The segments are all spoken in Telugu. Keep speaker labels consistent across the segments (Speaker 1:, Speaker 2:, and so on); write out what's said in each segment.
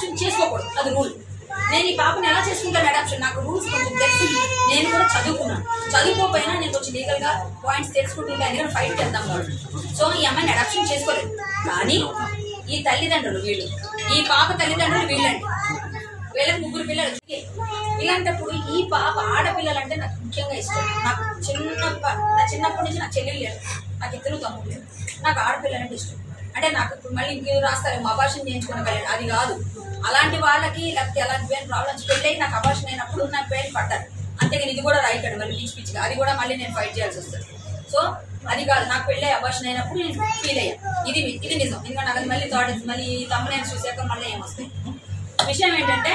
Speaker 1: అడాప్షన్ చేసుకోకూడదు అది రూల్ నేను ఈ పాపని ఎలా చేసుకుంటాను అడాప్షన్ నాకు రూల్స్ కొంచెం తెలిసి నేను కూడా చదువుకున్నాను చదువుకోకపోయినా నేను కొంచెం లీగల్ గా పాయింట్స్ తెలుసుకుంటుంటే అందుకని ఫైట్ చేద్దాం కాబట్టి సో ఈ అమ్మాయిని అడాప్షన్ చేసుకోలేదు కానీ ఈ తల్లిదండ్రులు వీళ్ళు ఈ పాప తల్లిదండ్రులు వీళ్ళండి వీళ్ళకి ముగ్గురు పిల్లలు ఇలాంటప్పుడు ఈ పాప ఆడపిల్లలు అంటే నాకు ముఖ్యంగా ఇష్టం నాకు చిన్న నా చిన్నప్పటి నుంచి నాకు చెల్లెలు లేదు నాకు ఇద్దరు తమ్ముడు లేదు నాకు ఆడపిల్లలంటే ఇష్టం అంటే నాకు ఇప్పుడు మళ్ళీ ఇంకేం రాస్తారేమో అభాషణ చేయించుకోగలను అది కాదు అలాంటి వాళ్ళకి లేకపోతే అలాంటి పేరు ప్రాబ్లమ్స్ పెళ్ళి నాకు అభాషణ అయినప్పుడు నా పేరు పడ్డారు అంతేగాని ఇది కూడా రైట్ అండి మళ్ళీ పిచ్చి పిచ్చిగా అది కూడా మళ్ళీ నేను ఫైట్ చేయాల్సి వస్తుంది సో అది కాదు నాకు పెళ్ళి అభాషణ అయినప్పుడు నేను ఫీల్ అయ్యా ఇది ఇది నిజం ఎందుకంటే నాకు అది మళ్ళీ థాట్ మళ్ళీ ఈ తమ్ముడైన చూసాక మళ్ళీ ఏమొస్తాయి విషయం ఏంటంటే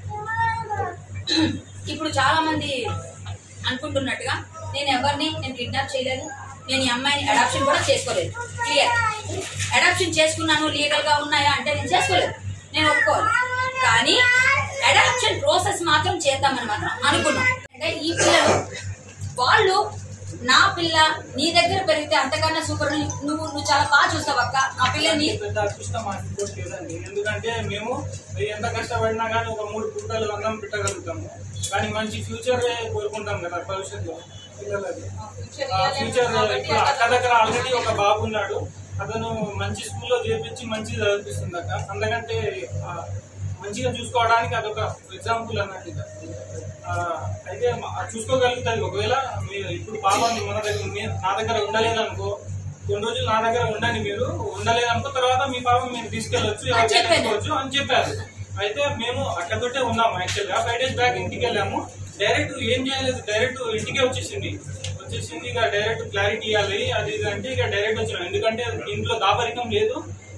Speaker 1: ఇప్పుడు చాలా మంది అనుకుంటున్నట్టుగా నేను ఎవరిని నేను కిడ్నాప్ చేయలేదు నేను ఈ అమ్మాయిని అడాప్షన్ కూడా చేసుకోలేదు క్లియర్ అడాప్షన్ చేసుకున్నాను లీగల్ గా ఉన్నాయా అంటే నేను చేసుకోలేదు నేను ఒప్పుకోవాలి కానీ అడాప్షన్ ప్రాసెస్ మాత్రం చేద్దామని మాత్రం అనుకున్నాం అంటే ఈ పిల్లలు వాళ్ళు నా పిల్ల నీ దగ్గర పెరిగితే అంతకన్నా సూపర్ నువ్వు నువ్వు చాలా బాగా చూస్తావు అక్క నా పిల్లని
Speaker 2: పెద్ద అదృష్టం అనుకోవచ్చు కదండి ఎందుకంటే మేము ఎంత కష్టపడినా కానీ ఒక మూడు పుట్టలు అన్నం పెట్టగలుగుతాము కానీ మంచి ఫ్యూచర్ కోరుకుంటాం కదా భవిష్యత్తులో పిల్లలకి ఆ ఫ్యూచర్ ఇప్పుడు అక్క దగ్గర ఆల్రెడీ ఒక బాబు ఉన్నాడు అతను మంచి స్కూల్లో చేర్పించి మంచి చదివిస్తుంది అక్క అందుకంటే ఆ, మంచిగా చూసుకోవడానికి అదొక ఎగ్జాంపుల్ అన్నట్టు ఇక. ఆ, అయితే మ- అది చూసుకోగలుగుతుంది ఒకవేళ మీరు ఇప్పుడు పాప మన దగ్గర మీ- నా దగ్గర ఉండలేదనుకో కొన్ని రోజులు నా దగ్గర ఉండండి మీరు ఉండలేదనుకో తర్వాత మీ పాప మీరు తీసుకెళ్ళొచ్చు ఎవరికైనా
Speaker 1: చెప్పాను.
Speaker 2: తీసుకోవచ్చు అని చెప్పారు అయితే మేము అక్కడతోటే ఉన్నాము యాక్చువల్ గా ఫైవ్ డేస్ బ్యాక్ ఇంటికి వెళ్ళాము డైరెక్ట్ ఏం చేయలేదు డైరెక్ట్ ఇంటికే వచ్చేసింది వచ్చేసింది ఇక డైరెక్ట్ క్లారిటీ ఇవ్వాలి అది ఇది అంటే ఇక డైరెక్ట్ వచ్చినాం ఎందుకంటే ఇంట్లో దాపరికం లేదు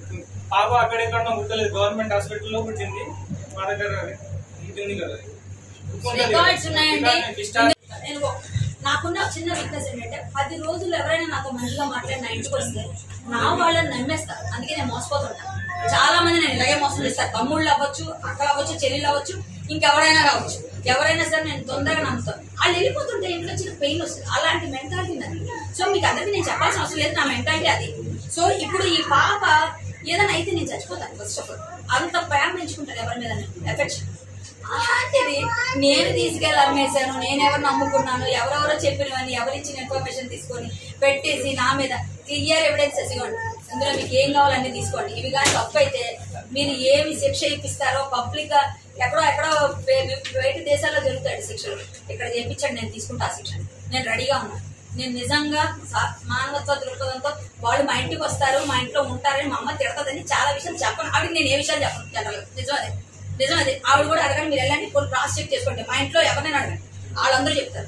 Speaker 2: పాప అక్కడెక్కడ పుట్టలేదు గవర్నమెంట్ హాస్పిటల్లో పుట్టింది మా దగ్గర ఇది ఉంది కదా
Speaker 1: రికార్డ్స్ ఉన్నాయండి
Speaker 2: డిశ్చార్జ్
Speaker 1: నేను ఒక- నాకున్న చిన్న వీక్నెస్ ఏంటంటే పది రోజులు ఎవరైనా నాతో మంచిగా మాట్లాడి నా ఇంటికి వస్తే నా వాళ్ళని నమ్మేస్తారు అందుకే నేను మోసపోతుంటాను చాలా మంది నేను ఇలాగే మోసం చేస్తాను తమ్ముళ్ళు అవ్వచ్చు అక్కలు అవ్వచ్చు చెల్లెళ్ళు అవ్వచ్చు ఇంకెవరైనా కావచ్చు ఎవరైనా సరే నేను తొందరగా నమ్ముతాను వాళ్ళు వెళ్ళిపోతుంటే ఇంట్లో చిన్న పెయిన్ వస్తుంది అలాంటి మెంటాలిటీ నాది సో మీకు అందరికీ నేను చెప్పాల్సిన అవసరం లేదు నా మెంటాలిటీ అది సో ఇప్పుడు ఈ పాప ఏదైనా అయితే నేను చచ్చిపోతాను ఫస్ట్ ఆఫ్ ఆల్ అంత ప్రేమ పెంచుకుంటాను ఎవరి మీద ఎఫెక్షన్ అలాంటిది నేను తీసుకెళ్ళి అమ్మేశాను నేను ఎవరు నమ్ముకున్నాను ఎవరెవరో చెప్పినవని ఎవరిచ్చిన ఇన్ఫర్మేషన్ తీసుకొని పెట్టేసి నా మీద క్లియర్ ఎవిడెన్సెస్ ఇవ్వండి ఇందులో మీకు ఏం కావాలన్నీ తీసుకోండి ఇవి కానీ తప్పు అయితే మీరు ఏమి శిక్ష ఇప్పిస్తారో పబ్లిక్ గా ఎక్కడో ఎక్కడో బే- బయట దేశాల్లో జరుగుతాయి శిక్షలు ఇక్కడ చేయించండి నేను తీసుకుంటా ఆ శిక్ష నేను రెడీగా ఉన్నాను నేను నిజంగా సా- మానవత్వ దృక్పథంతో వాళ్ళు మా ఇంటికి వస్తారు మా ఇంట్లో ఉంటారని మా అమ్మ తిడతదని చాలా విషయాలు చెప్పను ఆవిడకి నేను ఏ విషయాలు చెప్పను జనరల్ నిజం అదే నిజం అదే ఆవిడ కూడా అడగండి మీరు వెళ్ళండి కొన్ని క్రాస్ చెక్ చేసుకోండి మా ఇంట్లో ఎవరినైనా అడగండి వాళ్ళందరూ చెప్తారు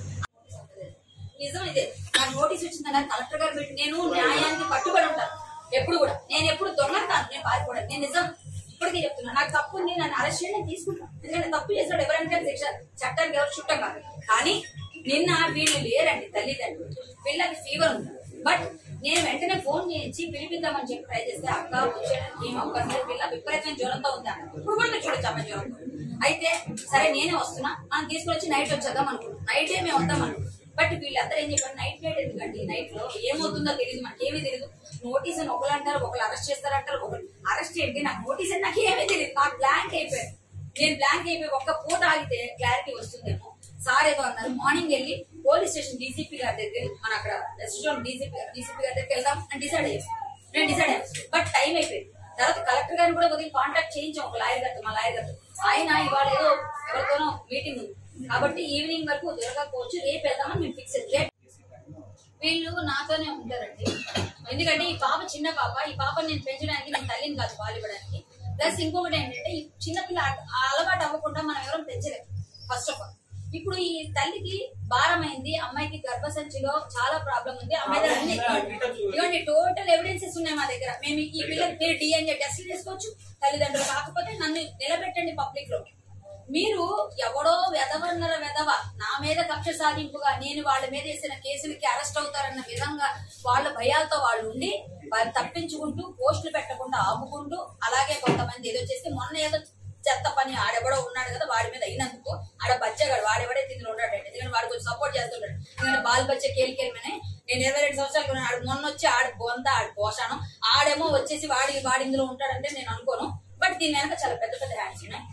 Speaker 1: నిజం ఇదే నాకు నోటీస్ వచ్చిందని కలెక్టర్ గారు పెట్టి నేను న్యాయానికి కట్టుబడి ఉంటాను ఎప్పుడు కూడా నేను ఎప్పుడు దొంగతాను నేను పారిపోవడం నేను నిజం ఇప్పటికే చెప్తున్నా నాకు తప్పు ఉంది నన్ను అరెస్ట్ చేయండి నేను తీసుకుంటాను ఎందుకంటే తప్పు చేసినాడు ఎవరైనా శిక్ష చట్టానికి ఎవరు చుట్టం కాదు కానీ నిన్న వీళ్ళు లేరండి తల్లిదండ్రులు వీళ్ళకి ఫీవర్ ఉంది బట్ నేను వెంటనే ఫోన్ చేయించి పిలిపిద్దామని చెప్పి ట్రై చేస్తే అక్క వచ్చేయడానికి ఏం ఒక్కసారి పిల్ల విపరీతమైన జ్వరంతో ఉంది అన్న ఇప్పుడు కూడా మీరు చూడొచ్చు అమ్మాయి జ్వరంతో అయితే సరే నేనే వస్తున్నా మనం తీసుకుని వచ్చి నైట్ వచ్చేద్దాం అనుకున్నాం నైటే మేము వద్దాం అనుకున్నాం బట్ వీళ్ళందరూ ఏం చెప్పారు నైట్ నైట్ ఎందుకండి నైట్ లో ఏమవుతుందో తెలియదు మనకి ఏమీ తెలియదు నోటీస్ అని ఒకళ్ళు అంటారు ఒకళ్ళు అరెస్ట్ చేస్తారంటారు ఒకళ్ళు అరెస్ట్ ఏంటి నాకు నోటీస్ అని నాకు ఏమీ తెలియదు నాకు బ్లాంక్ అయిపోయాను నేను బ్లాంక్ అయిపోయి ఒక్క పూట ఆగితే క్లారిటీ వస్తుందేమో సార్ ఏదో అన్నారు మార్నింగ్ వెళ్ళి పోలీస్ స్టేషన్ డీసీపీ గారి దగ్గర మన అక్కడ రెస్టారెంట్ డీసీపీ డీసీపీ గారి దగ్గరికి వెళ్దాం అని డిసైడ్ అయ్యాను నేను డిసైడ్ అయ్యాను బట్ టైం అయిపోయింది తర్వాత కలెక్టర్ గారిని కూడా కొద్దిగా కాంటాక్ట్ చేయించాం ఒక లాయర్ గారితో మా లాయర్ గారితో ఆయన ఇవాళ ఏదో ఎవరితోనో మీటింగ్ ఉంది కాబట్టి ఈవినింగ్ వరకు దొరకకపోవచ్చు రేపు వెళ్దామని మేము ఫిక్స్ రేపు వీళ్ళు నాతోనే ఉంటారండి ఎందుకంటే ఈ పాప చిన్న పాప ఈ పాపని నేను పెంచడానికి నేను తల్లిని కాదు పాలు ఇవ్వడానికి ప్లస్ ఇంకొకటి ఏంటంటే ఈ చిన్నపిల్ల అట- ఆ అలవాటు అవ్వకుండా మనం ఎవరం పెంచలేము ఫస్ట్ ఆఫ్ ఆల్ ఇప్పుడు ఈ తల్లికి భారమైంది అమ్మాయికి గర్భసంచిలో చాలా ప్రాబ్లం ఉంది అమ్మాయి దగ్గర అన్ని ఇవ్వండి టోటల్ ఎవిడెన్సెస్ ఉన్నాయి మా దగ్గర మేము ఈ పిల్లకి మీరు డిఎన్ఏ టెస్ట్ చేసుకోవచ్చు తల్లిదండ్రులు కాకపోతే నన్ను నిలబెట్టండి పబ్లిక్ లో మీరు ఎవడో వెదవన్నర వెదవ నా మీద కక్ష సాధింపుగా నేను వాళ్ళ మీద వేసిన కేసులకి అరెస్ట్ అవుతారన్న విధంగా వాళ్ళ భయాలతో వాళ్ళు ఉండి వాళ్ళు తప్పించుకుంటూ పోస్టులు పెట్టకుండా ఆపుకుంటూ అలాగే కొంతమంది ఏదో చేస్తే మొన్న ఏదో చెత్త పని ఆడెవడో ఉన్నాడు కదా వాడి మీద అయినందుకు ఆడ బచ్చగాడు వాడెవడైతే ఇందులో ఉన్నాడు ఎందుకంటే వాడు కొంచెం సపోర్ట్ చేస్తుంటాడు ఎందుకంటే బాల్ బచ్చ కేలికేమని నేను ఇరవై రెండు సంవత్సరాలు కొన్నాను. ఆడు మొన్న వచ్చి ఆడు బొంత ఆడు పోషాను ఆడేమో వచ్చేసి వాడి వాడి ఇందులో ఉంటాడంటే నేను అనుకోను బట్ దీని వెనక చాలా పెద్ద పెద్ద హ్యాండ్స్ ఉన్నాయి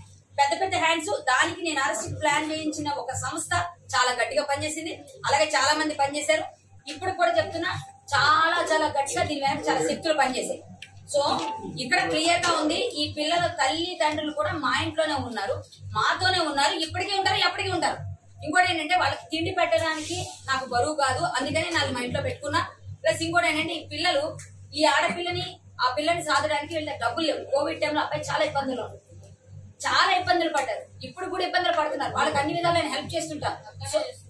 Speaker 1: హ్యాండ్స్ దానికి నేను అరెస్ట్ ప్లాన్ చేయించిన ఒక సంస్థ చాలా గట్టిగా పనిచేసింది అలాగే చాలా మంది పనిచేశారు ఇప్పుడు కూడా చెప్తున్నా చాలా చాలా గట్టిగా దీని వెనక చాలా శక్తులు పనిచేసాయి సో ఇక్కడ క్లియర్ గా ఉంది ఈ పిల్లల తల్లి తండ్రులు కూడా మా ఇంట్లోనే ఉన్నారు మాతోనే ఉన్నారు ఇప్పటికీ ఉంటారు ఎప్పటికీ ఉంటారు ఇంకోటి ఏంటంటే వాళ్ళకి తిండి పెట్టడానికి నాకు బరువు కాదు అందుకని నాకు మా ఇంట్లో పెట్టుకున్నా ప్లస్ ఇంకోటి ఏంటంటే ఈ పిల్లలు ఈ ఆడపిల్లని ఆ పిల్లని సాధడానికి వీళ్ళ డబ్బులు లేవు కోవిడ్ టైంలో అబ్బాయి చాలా ఇబ్బందులు ఉన్నాయి. చాలా ఇబ్బందులు పడ్డారు ఇప్పుడు కూడా ఇబ్బందులు పడుతున్నారు వాళ్ళకి అన్ని విధాలు హెల్ప్ చేస్తుంటారు సో